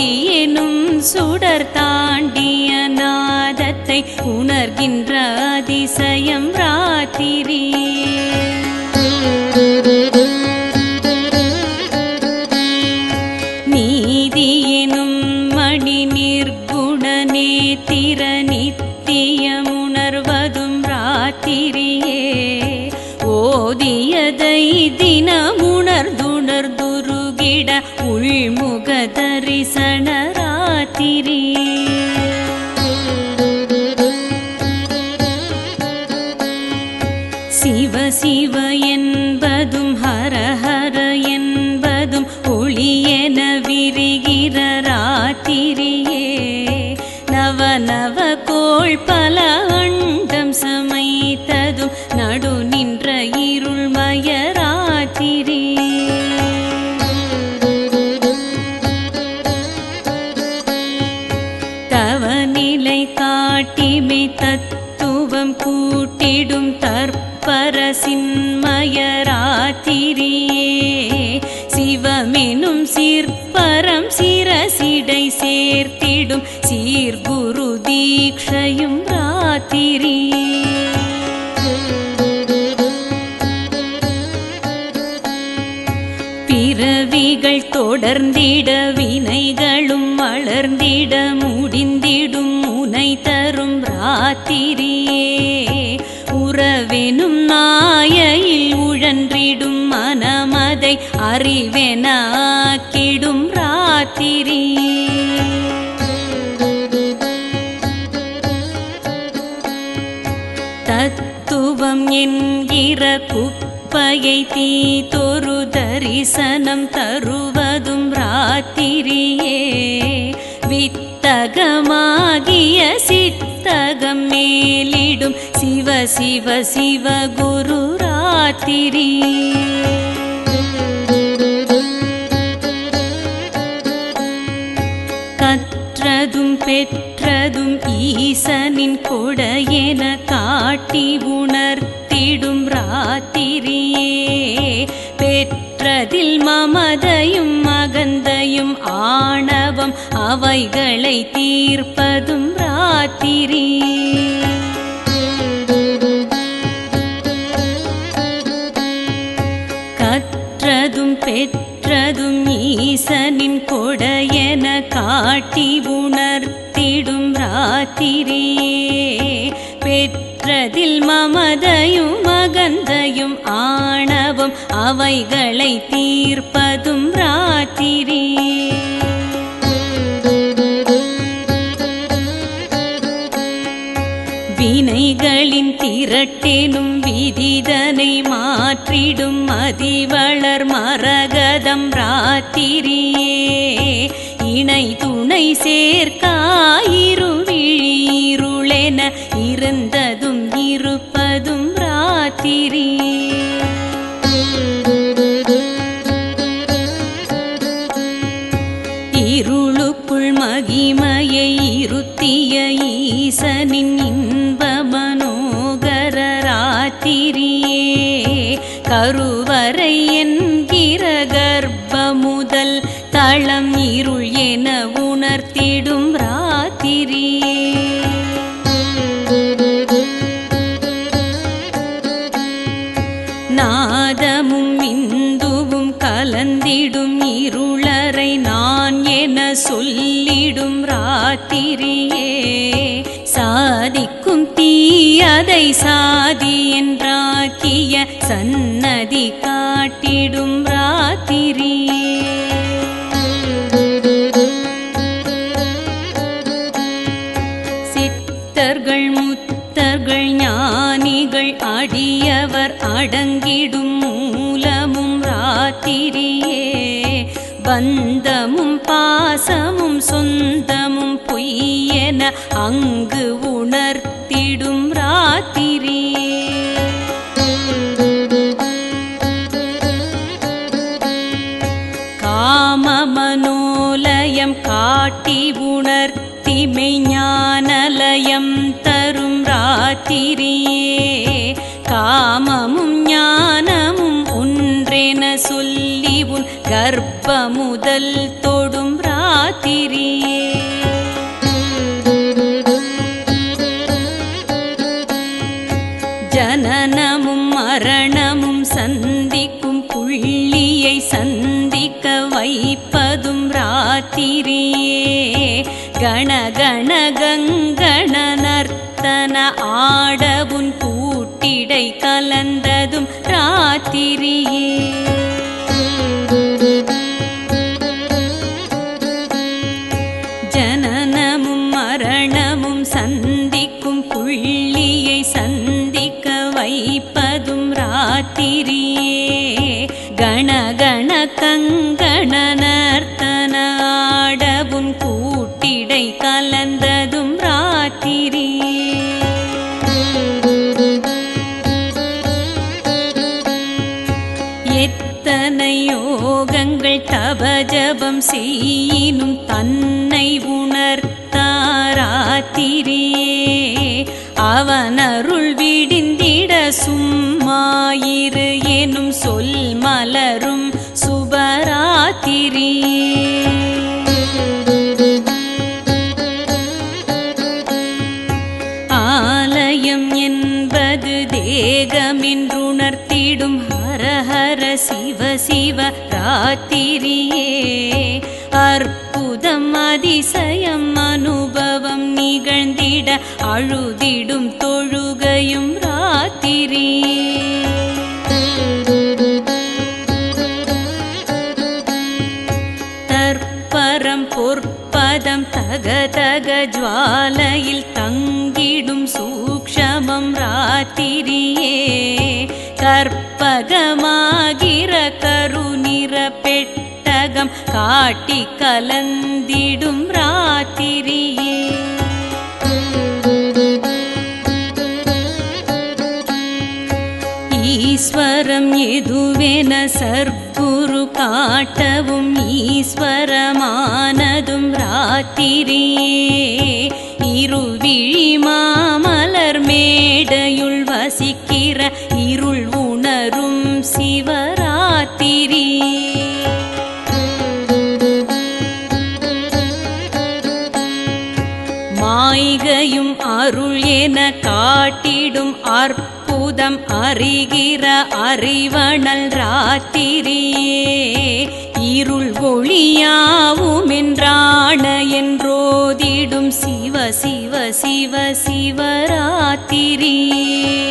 ஓதியெனும் சுடர் தாண்டிய நாதத்தை உணர்கின்ற அதிசயம் ராத்திரியே நீதியெனும் மணி நிர்குணனே திற நித்தியமுணர்வதும் ராத்திரியே ஓதியதை தினமுணர்துணர்துருகிட உள்முக தரிசன ராத்திரியே சிவ சிவ என்பதும் ஹர ஹர என்பதும் ஒளியென விரிகிற ராத்திரியே நவ நவ கோள் பல அண்டம் சமைத்ததும் நடு நின்ற இருள்மய ராத்திரியே தவநிலை காட்டிமை தத்துவம் கூட்டிடும் தற்பர சின்மயராத்திரியே சிவமெனும் சீர்பரம் சிரசிடை சேர்த்திடும் சீர்குரு தீக்ஷையும் ராத்திரியே பிறவிகள் தொடர்ந்திட வினைகளும் வளர்ந்திட முடிந்திடும் முனை தரும் ராத்திரியே உறவெனும் நாயையில் உழன்றிடும் மனமதை அறிவென ஆக்கிடும் ராத்திரியே தத்துவம் என்கிற குப்பையை தீதொரு தரிசனம் தருவதும் ராத்திரியே வித்தகமாகிய சித்தகம் மேலிடும் சிவ சிவ சிவ குரு ராத்திரியே கற்றதும் பெற்றதும் ஈசனின் கொடையென காட்டி உணர்த்திடும் ராத்திரியே பெற்றதில் மமதையும் மகந்தையும் ஆணவம் அவைகளை தீர்ப்பதும் ராத்திரியே கற்றதும் பெற்றதும் ஈசனின் கொடையென காட்டி உணர்த்திடும் ராத்திரியே பெற்றதில் மமதையும் மகந்தையும் ஆணவம் அவைகளை தீர்ப்பதும் ராத்திரியே வினைகளின் திரட்டெனும் விதிதனை மாற்றிடும் மதிவளர் மரகதம் ராத்திரியே இணை துணை சேர்க்காயிருவிழிருளென இருந்ததும் இருப்பதும் ராத்திரியே இருளுக்குள் மகிமையை இருத்திய ஈசனின் இன்ப மனோகர ராத்திரியே கருவறை என்கிற கர்ப்ப முதல் தளம் இருள் என உணர்த்திடும் ராத்திரியே நாதமும் இந்துவும் கலந்திடும் இருளறை நான் என சொல்லிடும் ராத்திரியே சாதிக்கும் தீயதை சாதி என்றாக்கிய சன்னதி காட்டிடும் ராத்திரியே சித்தர்கள் முத்தர்கள் ஞானிகள் அடியவர் அடங்கிடும் மூலமும் ராத்திரியே பந்தமும் பாசமும் சொந்தமும் பொய்யென அங்கு உணர்த்திடும் ராத்திரியே காம மனோலயம் காட்டி உணர்த்திமை ஞானலயம் தரும் ராத்திரியே காமமும் ஞானமும் ஒன்றென சொல்லி உன் கர்ப்ப முதல் தொடும் ரா ராத்திரியே ஜனனமும் மரணமும் சந்திக்கும் புள்ளியை சந்திக்க வைப்பதும் ராத்திரியே கண கண கங்கண நர்த்தன ஆடவுன் கூட்டிடை கலந்ததும் ராத்திரியே ஜனனமும் மரணமும் சந்திக்கும் புள்ளியை சந்திக்க வைப்பதும் ராத்திரியே கண கண கங்கண நர்த்தன ஆடவும் கூட்டிடை கலந்ததும் ராத்திரியே எத்தனை யோகங்கள் தபஜபம் செய்யினும் தன்னை உணர்த்தாராத்திரியே அவன் அருள் விடிந்திட சும்மாயிரு எனும் சொல் மலரும் சுபராத்திரியே ஆலயம் என்பது தேகமென்றுணர்த்திடும் ஹர ஹர சிவ சிவ ராத்திரியே அற்புதம் அதிசயம் அனுபவம் நிகழ்ந்திட அழுதிடும் தொழுகையும் ராத்திரியே தற்பரம் பொற்பதம் தக தக ஜுவாலையில் தங்கிடும் சூக்ஷமம் ராத்திரியே கற்பகமாகிற கருநிற பெட்டகம் காட்டி கலந்திடும் ராத்திரியே ஈஸ்வரம் எதுவென சர்க்குரு காட்டவும் ஈஸ்வரமானதும் ராத்திரியே இருவிழி மாமலர் மேடையுள் வசிக்கிற இருள் உணரும் சிவராத்திரியே மாய்கையும் அருள் என காட்டிடும் அற்புதம் அறிகிற அறிவணல் ராத்திரியே இருள் ஒளியாவும் என்றான என்றோதிடும் சிவ சிவ சிவ சிவராத்திரியே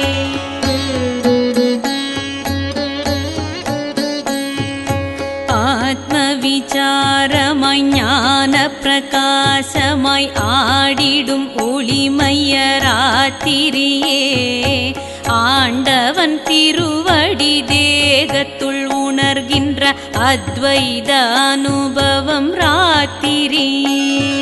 ஆத்ம விசாரமாய் ஞான பிரகாசமாய் ஆடிடும் ஒளிமைய ராத்திரியே ஆண்டவன் திருவடி தேகத்துள் உணர்கின்ற அத்வைத அனுபவம் ராத்திரியே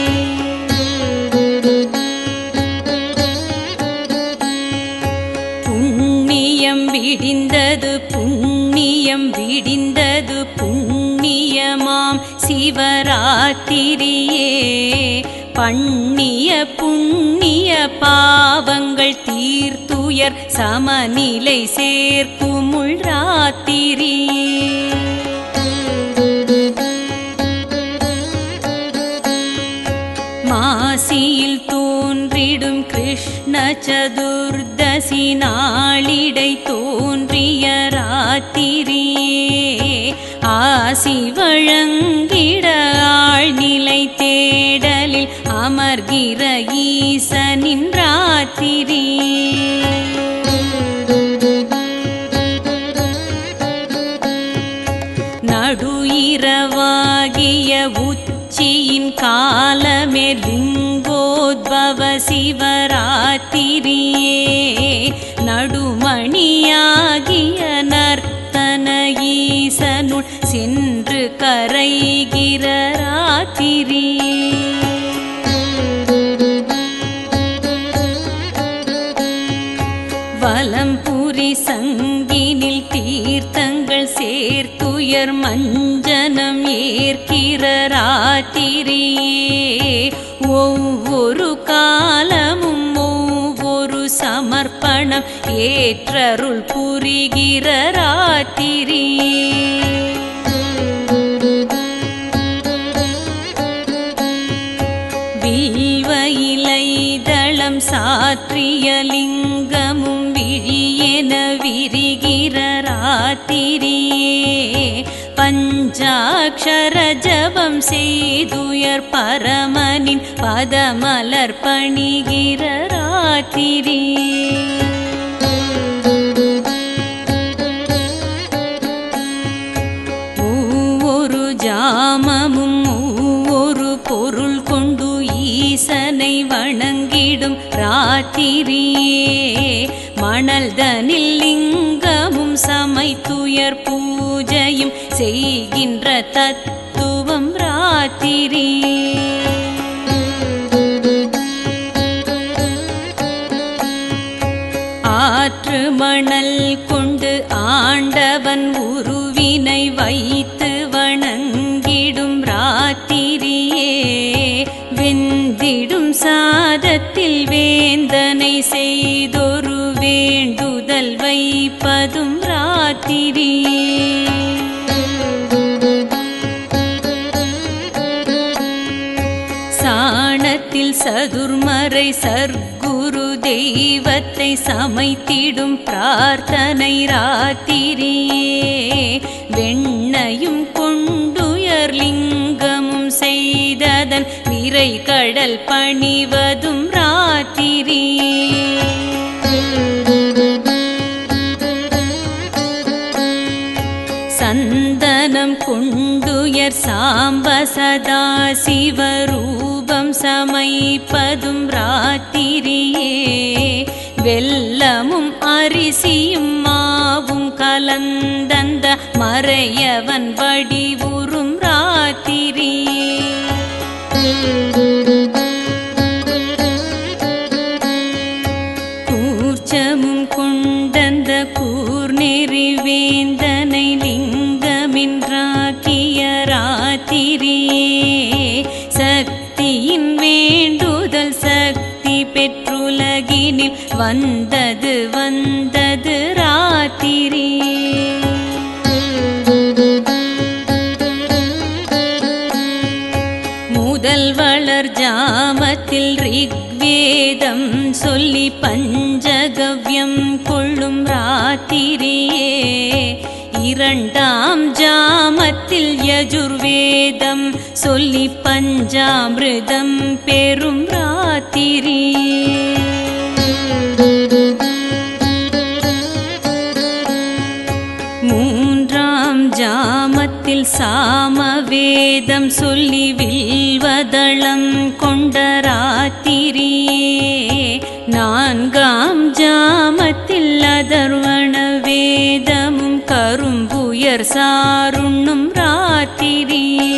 புண்ணியம் விடிந்தது புண்ணியம் விடிந்தது புண்ணியமாம் சிவராத்திரியே பண்ணிய புண்ணிய பாவங்கள் தீர்த்துயர் சமநிலை சேர்க்குமுள் ராத்திரியே மாசியில் தோன்றிடும் கிருஷ்ண சதுர்தசி நாளிடை தோன்றிய ராத்திரியே ஆசி வழங்கிட ஆழ்நிலை தேடலில் அமர்கிற ஈசனின் ராத்திரியே நடு இரவாகிய உச்சியின் காலமே லிங்கோத்பவ சிவராத்திரியே நடுமணியாகிய நர்த்தன ஈசனுள் சென்று கரைகிற ராத்திரியே வலம்புரி சங்கினில் தீர்த்தங்கள் சேர்த்துயர் மஞ்சனம் ஏற்கிற ராத்திரியே ஒவ்வொரு காலமும் ஒவ்வொரு சமர்ப்பணம் ஏற்றருள் புரிகிற ராத்திரியே கண்டம் சாற்றிய லிங்கமும் விழியென விரிகிற ராத்திரியே பஞ்சாட்சர ஜபம் செய்துயர் பரமனின் பதமலர் பணிகிற ராத்திரியே ஒவ்வொரு ஜாமமும் ஒவ்வொரு பொருள் கொண்டு ஈசனை வணங்கிடும் ராத்திரியே மணல்தனில் லிங்கமும் சமைத்துயர் பூஜையும் செய்கின்ற தத்துவம் ராத்திரியே ஆற்று மணல் கொண்டு ஆண்டவன் உருவினை வைத்து வணங்கிடும் ராத்திரியே வெந்திடும் சாதத்தில் வேந்தனை செய்தொரு வேண்டுதல் வைப்பதும் ராத்திரியே சாணத்தில் சதுர்மறை சர்க்குரு தெய்வத்தை சமைத்திடும் பிரார்த்தனை ராத்திரியே வெண்ணையும் கொண்டுயர் லிங்கமும் செய்ததன் விரை கடல் பணிவதும் ராத்திரியே சந்தனம் கொண்டுயர் சாம்ப சதா சிவரூபம் சமைப்பதும் ராத்திரியே வெல்லமும் அரிசியும் மாவும் கலந்தந்த மறையவன் வடிவுறும் ராத்திரியே கூர்ச்சமும் கொண்டந்த கூர்நெறி வேந்தனை லிங்கமின்றாக்கிய ராத்திரியே சக்தியின் வேண்டுதல் சக்தி பெற்றுலகினில் வந்தது வந்தது ராத்திரியே முதல் வளர் ஜாமத்தில் ரிக்வேதம் சொல்லி பஞ்சகவ்யம் கொள்ளும் ராத்திரியே இரண்டாம் ஜாமத்தில் யஜுர்வேதம் சொல்லி பஞ்சாமிர்தம் பெறும் ராத்திரியே மூன்றாம் ஜாமத்தில் சாமவேதம் சொல்லி வில்வதளம் கொண்ட ராத்திரியே நான்காம் ஜாமத்தில் அதர்வண வேதமும் கரும்புயர் சாருண்ணும் ராத்திரியே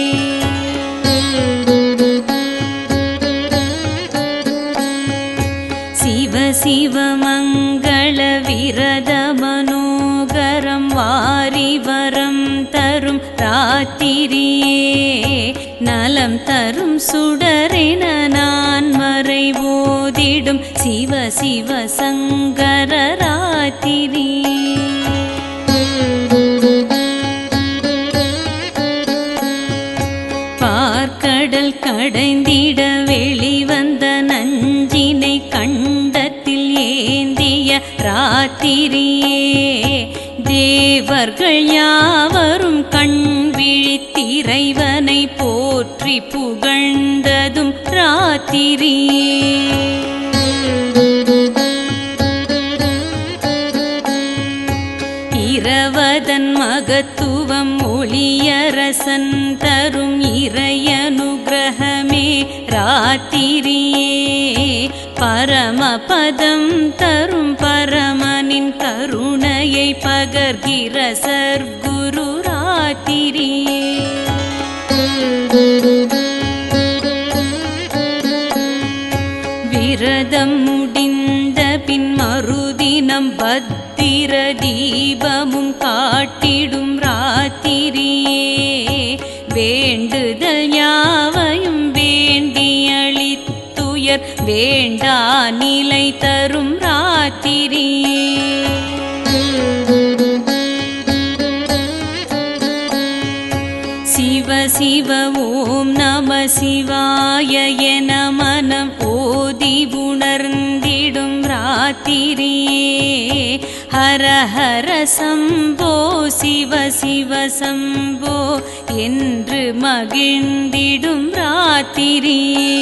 சிவ சிவ மங்கள விரத மனோகரம் வாரிவரம் தரும் ராத்திரியே நலம் தரும் சுடரென நான் மறை ஓதிடும் சிவ சிவ சங்கர ராத்திரியே பார்க்கடல் கடைந்திட வெளிவந்த நஞ்சினை கண்டத்தில் ஏந்திய ராத்திரியே தேவர்கள் யாவரும் கண் விழித்திரைவனை போற்றி புகழ்ந்ததும் ராத்திரியே இரவதன் மகத்துவம் ஒளியரசன் தரும் இறையனுகிரகமே ராத்திரியே பரமபதம் தரும் பரமனின் கருணையை பகர்கிற சர்க்குரு ராத்திரியே விரதம் முடிந்த பின் மறுதினம் பத்திர தீபமும் காட்டிடும் ராத்திரியே வேண்டுதல் யாவையும் வேண்டி அளித்துயர் வேண்டா நிலை தரும் ராத்திரியே சிவ சிவ ஓம் நம சிவாய என மனம் ஓதி உணர்ந்த ராத்திரியே ஹர ஹர சம்போ சிவ சிவ சம்போ என்று மகிழ்ந்திடும் ராத்திரியே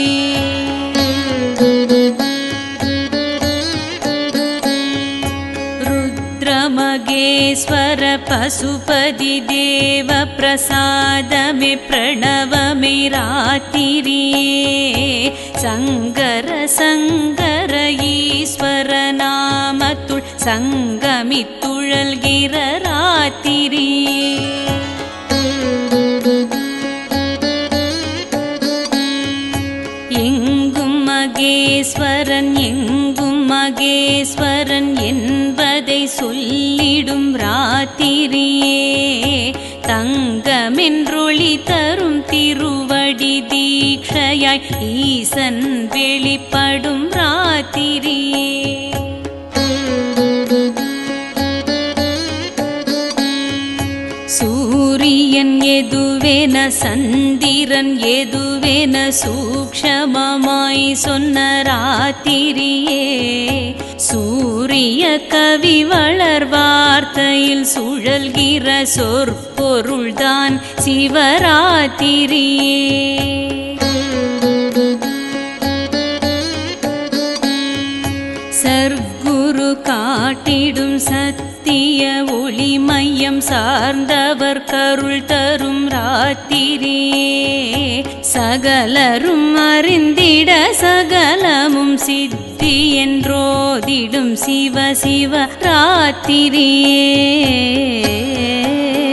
रुद्रमगेश्वर पशुपति देव प्रसादमे प्रणवमे रात्रिये सङ्गर सङ्गर ஈஸ்வர நாமத்துள் சங்கமித்துழல்கிற ராத்திரியே எங்கும் மகேஸ்வரன் எங்கும் மகேஸ்வரன் என்பதை சொல்லிடும் ராத்திரியே தங்கமென்றொளி தரும் திருவடி தீட்சையாய் ஈசன் வெளிப்படும் ராத்திரியே சூரியன் எதுவென சந்திரன் எதுவென சூக்ஷமமாய் சொன்ன ராத்திரியே சூரிய கவி வளர் வார்த்தையில் சுழல்கிற சொற்பொருள்தான் சிவராத்திரியே சர்க்குரு காட்டிடும் சத்திய ஒளி மையம் சார்ந்தவர் கருள் தரும் ராத்திரியே சகலரும் அறிந்திட சகலமும் சித்தி என்றோதிடும் சிவ சிவ ராத்திரியே